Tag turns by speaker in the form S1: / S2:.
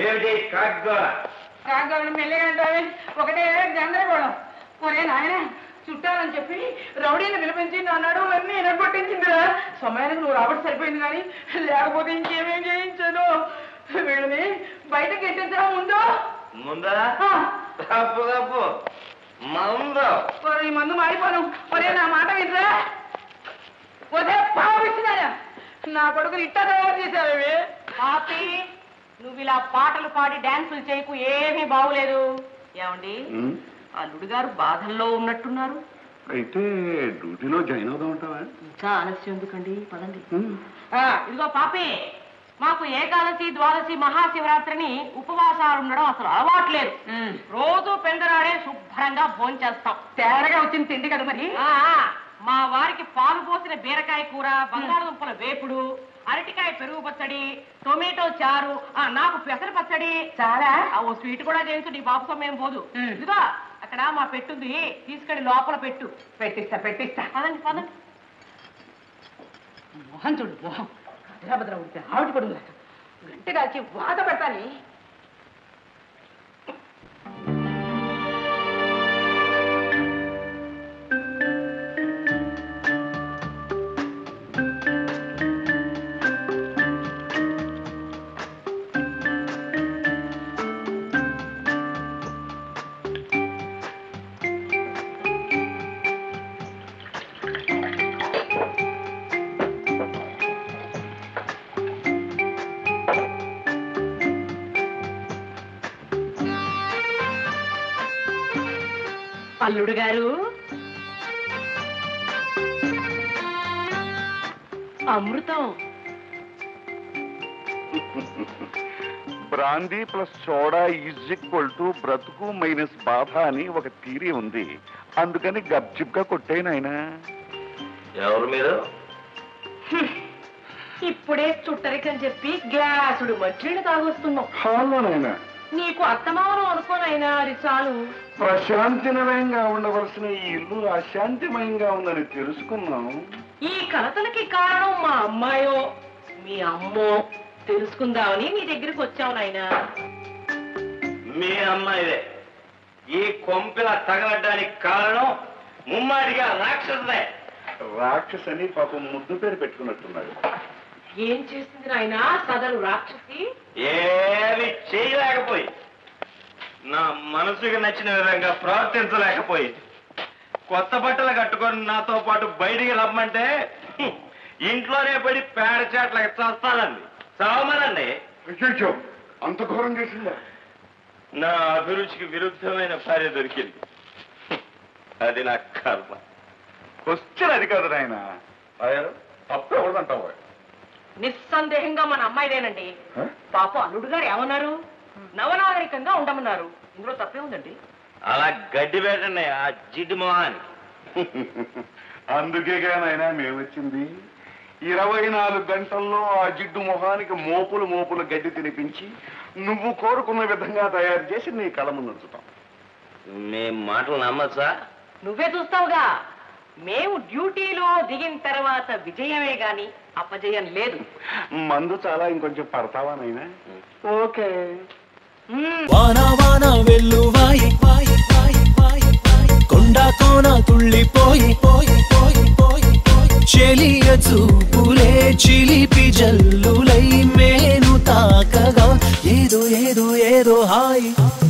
S1: ఏమిటి కాగ్గోళ
S2: కాగలను మెల్లిగంటే ఒకటే గందరగోళం ఒరే నాయన చుట్టాలని చెప్పి రౌడీని పిలిపించి నా నడువు అన్ని ఎనగొట్టించిందిరా సమయానికి నువ్వు రాబట్టి సరిపోయింది కానీ లేకపోతే ఇంకేమేం చేయించాను వీళ్ళని బయటకి ఎట్టించడం ఉందో
S1: ముందా
S2: ఆ,
S1: తప్పు తప్పు మందు
S2: ఒరే, ఈ మందు మారిపోను ఒరే నా మాట వినరా ఒరే పావిస్తున్నాయా నా కొడుకుని ఇట్టా తయారు చేశారు
S3: పాపి నువ్వు ఇలా పాటలు పాడి డాన్సులు చేయకు ఏమీ బాగులేదు ఏమండి అల్లుడు గారు బాధల్లో ఉన్నట్టున్నారు
S4: అయితే డ్యూటీలో జాయిన్ అవుదాం ఉంటావా
S3: ఇంకా ఆలస్యం ఎందుకండి పదండి ఆ, ఇదిగో పాపి మాకు ఏకాదశి ద్వాదశి మహాశివరాత్రిని ఉపవాసాలు ఉండడం అసలు అలవాట్లేదు రోజు పెందరాడే శుభ్రంగా భోంచేస్తాం
S2: తేరగా వచ్చింది తిండి కదా మరి
S3: ఆ, ఆ, మా వారికి పాలు పోసిన బీరకాయ కూర బంగాళదుంపల వేపుడు అరటికాయ పెరుగు పచ్చడి టొమాటో చారు ఆ నాకు పెసర పచ్చడి
S2: చాలా
S3: ఆ, ఓ స్వీట్ కూడా చేయించు నీ బాబు సమయం పోదు
S2: ఉమ్.
S3: ఇదిగో అక్కడ మా పెట్టుంది తీసుకెళ్లి లోపల పెట్టు
S2: పెట్టిస్తా పెట్టిస్తా
S3: పదండి పదండి
S2: మొహం చూడు మొహం భద్ర ఉంటే ఆవిడ పడు గంట కాల్చి వాత పెడతాని
S3: అల్లుడు గారు అమృతం
S4: brandy plus soda is equal to బ్రతుకు మైనస్ బాధ అని ఒక థీరీ ఉంది అందుకని గప్చిప్గా కొట్టేను ఆయన
S1: ఎవరు మీరు
S3: ఇప్పుడే చుట్టరికని చెప్పి గ్లాసుడు మజ్జిగ తాగొస్తున్నాం
S4: హాల్లో నాయన
S3: నీకు అత్తమానం అనుకోనైనా అది చాలు
S4: ప్రశాంతిమయంగా ఉండవలసిన ఈ ఇల్లు అశాంతిమయంగా ఉందని తెలుసుకున్నాం
S3: ఈ కలతలకి కారణం మా అమ్మాయో మీ అమ్మో తెలుసుకుందామని నీ దగ్గరికి వచ్చావు నాయనా
S1: మీ అమ్మాయిదే ఈ కొంపిల తగలడానికి కారణం ముమ్మాడిగా రాక్షసుదే
S4: రాక్షసని పాపం ముద్దు పేరు పెట్టుకున్నట్టున్నాడు
S3: ఏం చేసింది నాయనా సదరు రాక్షసి
S1: ఏమి చేయలేకపోయి నా మనసుకి నచ్చిన విధంగా ప్రవర్తించలేకపోయి కొత్త బట్టలు కట్టుకొని నాతో పాటు బయటికి రమ్మంటే హ్మ్, ఇంట్లోనే పడి పేడ చాట్లకి చస్తానండి చావమనండి
S4: అయ్యో అంత ఘోరం చేసిందా
S1: నా అభిరుచికి విరుద్ధమైన భార్య దొరికింది హ్మ్, అది నా కర్మ
S4: క్వశ్చన్ అది కాదు నాయన అయ్యారు తప్పు ఎవరిదంటావు
S3: నిస్సందేహంగా మన అమ్మాయిదేనండి పాపం అల్లుడు గారు ఏమన్నారు నవనాగరికంగా ఉండమన్నారు ఇందులో తప్పే ఉందండి
S1: అలా గడ్డి పెట్టండి ఆ జిడ్డు మొహాన్ని
S4: అందుకే నాయనా మేము వచ్చింది ఇరవై నాలుగు గంటల్లో ఆ జిడ్డు మొహానికి మోపులు మోపులు గడ్డి తినిపించి నువ్వు కోరుకున్న విధంగా తయారు చేసి నీ కళ ముందు ఉంచుతాం
S1: మేం మాటలు నమ్మచ్చా
S3: నువ్వే చూస్తావుగా మేము డ్యూటీలో దిగిన తర్వాత విజయమే గాని అపజయం లేదు
S4: మందు చాలా ఇంకొంచెం పడతావా నాయనా ఓకే
S5: వాన వాన వెల్లువాయి వాయి వాయి వాయి వాయి కొండ కోన తుళ్ళిపోయి పోయి పోయి పోయి పోయి చెలియ చూపులే చిలిపి జల్లులై మేను తాకగా ఏదో ఏదో ఏదో హాయి